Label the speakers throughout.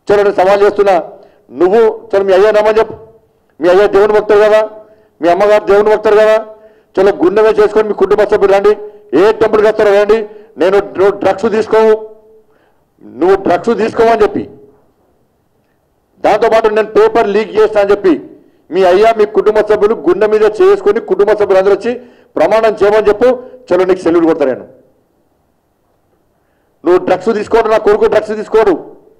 Speaker 1: చలో నేను సవాల్ చేస్తున్నా నువ్వు చలో మీ అయ్యా నమ్మని చెప్పు మీ అయ్యా దేవుని భక్తుడు కదా మీ అమ్మగారు దేవుని భక్తుడు కదా చలో గుండెమే చేసుకొని మీ కుటుంబ సభ్యులు రండి ఏ టెంపుల్కి వస్తారో రండి నేను నువ్వు డ్రగ్స్ తీసుకోవు నువ్వు డ్రగ్స్ తీసుకోమని చెప్పి దాంతోపాటు నేను పేపర్ లీక్ చేస్తా అని చెప్పి మీ అయ్యా మీ కుటుంబ సభ్యులు గుండె మీద చేసుకొని కుటుంబ సభ్యులు అందరూ వచ్చి ప్రమాణం చేయమని చెప్పు చలో నీకు సెల్యూట్ కొడతా నేను నువ్వు డ్రగ్స్ తీసుకోడు నా కొడుకు డ్రగ్స్ తీసుకోడు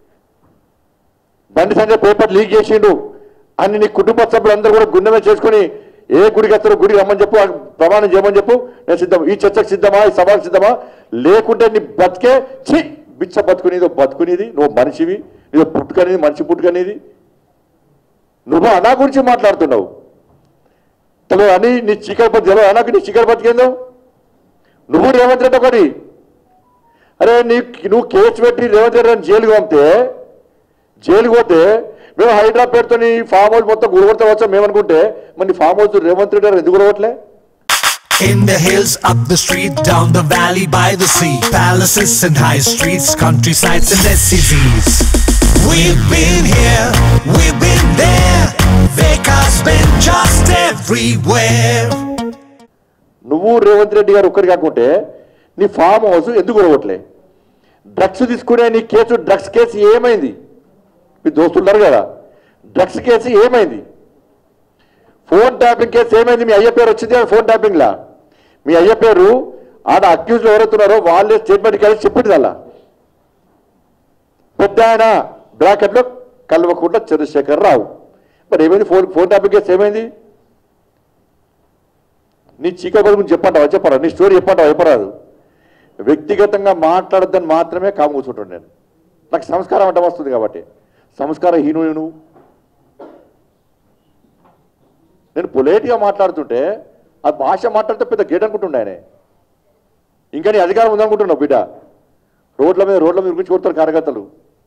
Speaker 1: బండి సంజయ్ పేపర్ లీక్ చేసిండు అని నీ కుటుంబ సభ్యులందరూ కూడా గుండె మీద చేసుకొని ఏ గుడికి వస్తారో గుడికి రమ్మని చెప్పు ఆ ప్రమాణం చేయమని చెప్పు నేను సిద్ధం ఈ చర్చకు సిద్ధమా ఈ సభకు సిద్ధమా లేకుంటే నీ బతికే చి బిచ్చ బతుకునేది బతుకునేది నువ్వు మనిషివి నువ్వు పుట్టుకనేది మనిషి పుట్టుకనేది నువ్వు అనా గురించి మాట్లాడుతున్నావు తెలియదు అని నీ చీకటి బతి తెలియదు అనాకు నీ చీకటి బతికేందో నువ్వు రేవంత్ రెడ్డి ఒకటి అరే నీ నువ్వు కేసు పెట్టి రేవంత్ రెడ్డి అని జైలుకి పంపితే జైలుకి పోతే మేము హైడ్రా పేరుతో నీ ఫామ్ హౌస్ మొత్తం గురగొడతా వచ్చా మేము అనుకుంటే మరి నీ ఫామ్ హౌస్ రేవంత్ రెడ్డి గారు ఎందుకు గురగొట్టలే
Speaker 2: In the hills, up the street, down the valley, by the sea. Palaces and high streets, countrysides and SCZs. We've been here, we've been there. Vekas been just everywhere.
Speaker 1: నువ్వు రేవంత్ రెడ్డి గారు ఒక్కటి కాకుంటే నీ farm house ఎందుకు గురగొట్టలే drugs తీసుకునే నీ case drugs case ఏమైంది మీ దోస్తులు ఉన్నారు కదా డ్రగ్స్ కేసు ఏమైంది ఫోన్ ట్యాపింగ్ కేసు ఏమైంది మీ అయ్య పేరు వచ్చింది కదా ఫోన్ ట్యాపింగ్లా మీ అయ్య పేరు ఆడ అక్యూజ్లు ఎవరైతున్నారో వాళ్ళే స్టేట్మెంట్ కలిసి చెప్పింది అలా పెద్ద ఆయన బ్రాకెట్లో కల్వకుంట్ల చంద్రశేఖర్ రావు మరి ఏమైంది ఫోన్ ఫోన్ ట్యాపింగ్ కేసు ఏమైంది నీ చీకటి గురించి చెప్పంటావా చెప్పరా నీ స్టోరీ చెప్పంటావా చెప్పరాదు వ్యక్తిగతంగా మాట్లాడద్దని మాత్రమే కాము కూర్చుంటాను నేను నాకు సంస్కారం అంటే వస్తుంది కాబట్టి సంస్కార హీనుడు నువ్వు నేను పొలేట్గా మాట్లాడుతుంటే ఆ భాష మాట్లాడితే పెద్ద గేట్ అనుకుంటుండే ఆయన ఇంకా నీ అధికారం ఉందనుకుంటున్నావు బిడ్డ రోడ్ల మీద రోడ్ల మీద ఉరికించి కొడతారు కార్యకర్తలు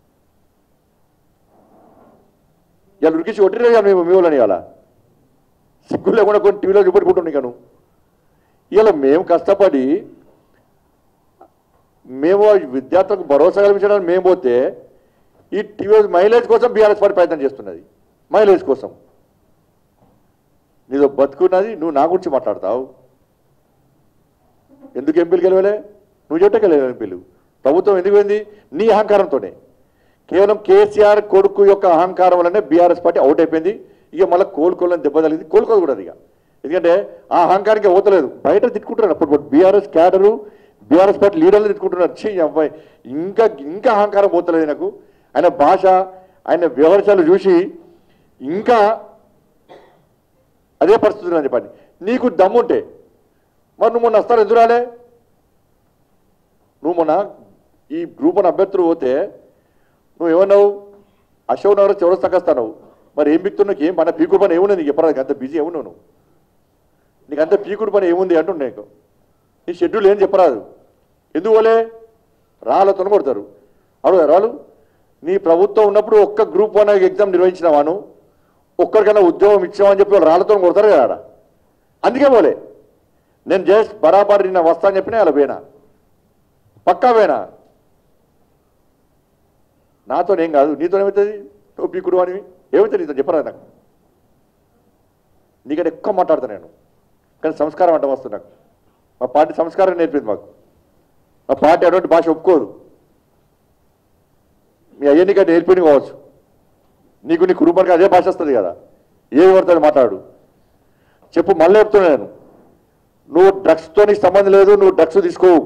Speaker 1: ఇలా ఉరికించి కొట్టిరే కదా మేము మీ వాళ్ళని ఇవాళ సిగ్గు లేకుండా కొన్ని టీవీలో చూపెట్టుకుంటున్నాయి ఇక నువ్వు ఇలా మేము కష్టపడి మేము విద్యార్థులకు భరోసా కల్పించడానికి మేము పోతే ఈ టీవీ మైలేజ్ కోసం బీఆర్ఎస్ పార్టీ ప్రయత్నం చేస్తున్నది మైలేజ్ కోసం నీదో బతుకున్నది నువ్వు నా గురించి మాట్లాడతావు ఎందుకు ఎంపీలు గెలవలే నువ్వు చెట్టే గెలవలే ఎంపీలు ప్రభుత్వం ఎందుకు పోయింది నీ అహంకారంతోనే కేవలం కేసీఆర్ కొడుకు యొక్క అహంకారం వల్లనే బీఆర్ఎస్ పార్టీ అవుట్ అయిపోయింది ఇక మళ్ళీ కోలుకోవాలని దెబ్బ తగిలింది కోలుకోదు కూడా ఇక ఎందుకంటే ఆ అహంకారానికి పోతలేదు బయట తిట్టుకుంటున్నారు అప్పుడు బీఆర్ఎస్ క్యాడరు బీఆర్ఎస్ పార్టీ లీడర్లు తిట్టుకుంటున్నారు ఛీ ఈ అబ్బాయి ఇంకా ఇంకా అహంకారం పోతలేదు నాకు ఆయన భాష ఆయన వ్యవహారాలు చూసి ఇంకా అదే పరిస్థితులు అని చెప్పండి నీకు దమ్ముంటే మరి నువ్వు మొన్న వస్తాను ఎందుకు రాలే నువ్వు మొన్న ఈ గ్రూప్ అని అభ్యర్థులు పోతే నువ్వు ఏమన్నావు అశోక్ నగర్ చివరి వస్తాను మరి ఏం బిక్తున్నావు నీకు ఏం పని పీకుడు పని ఏముంది నీకు ఎప్పుడు అంత బిజీ ఏమున్నావు నువ్వు నీకు అంత పీకుడు పని ఏముంది అంటుండే నీకు నీ షెడ్యూల్ ఏం చెప్పరాదు ఎందుకు పోలే రాళ్ళతో కొడతారు అడుగు రాళ్ళు నీ ప్రభుత్వం ఉన్నప్పుడు ఒక్క గ్రూప్ వన్ ఎగ్జామ్ నిర్వహించినావాను ఒక్కరికైనా ఉద్యోగం ఇచ్చామని చెప్పి వాళ్ళు రాళ్ళతో కొడతారు కదా ఆడ అందుకే పోలే నేను జస్ట్ బరాబర్ నిన్న వస్తా అని చెప్పినా అలా పోయినా పక్కా పోయినా నాతో ఏం కాదు నీతో ఏమవుతుంది నువ్వు పీకుడు అని ఏమవుతుంది నీతో చెప్పరా నాకు నీకంటే ఎక్కువ మాట్లాడతా నేను కానీ సంస్కారం అంటే వస్తుంది నాకు మా పార్టీ సంస్కారం నేర్పింది మాకు మా పార్టీ అటువంటి భాష ఒప్పుకోదు మీ అయ్యనిక నేర్పిని కావచ్చు నీకు నీ కుటుంబానికి అదే భాష వస్తుంది కదా ఏది పడుతుంది మాట్లాడు చెప్పు మళ్ళీ చెప్తున్నా నేను నువ్వు డ్రగ్స్తో నీకు సంబంధం లేదు నువ్వు డ్రగ్స్ తీసుకోవు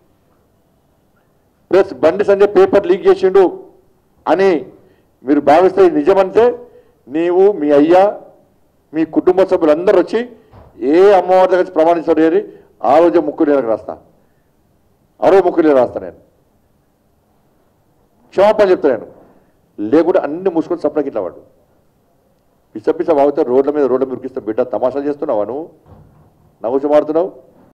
Speaker 1: ప్లస్ బండి సంజయ్ పేపర్ లీక్ చేసిండు అని మీరు భావిస్తే ఇది నిజమంటే నీవు మీ అయ్యా మీ కుటుంబ సభ్యులందరూ వచ్చి ఏ అమ్మవారి దగ్గర నుంచి ప్రమాణించారు అని ఆ రోజు ముక్కు నీళ్ళకి రాస్తా ఆ రోజు ముక్కు నీళ్ళు రాస్తా నేను క్షమాపణ చెప్తా నేను లేకుంటే అన్ని మూసుకొని సప్లకి ఇట్లా వాడు పిచ్చ పిచ్చ వాగితే రోడ్ల మీద రోడ్ల మీద ఉరికిస్తే బిడ్డ తమాషా చేస్తున్నావా నువ్వు నవ్వు మాడుతున్నావు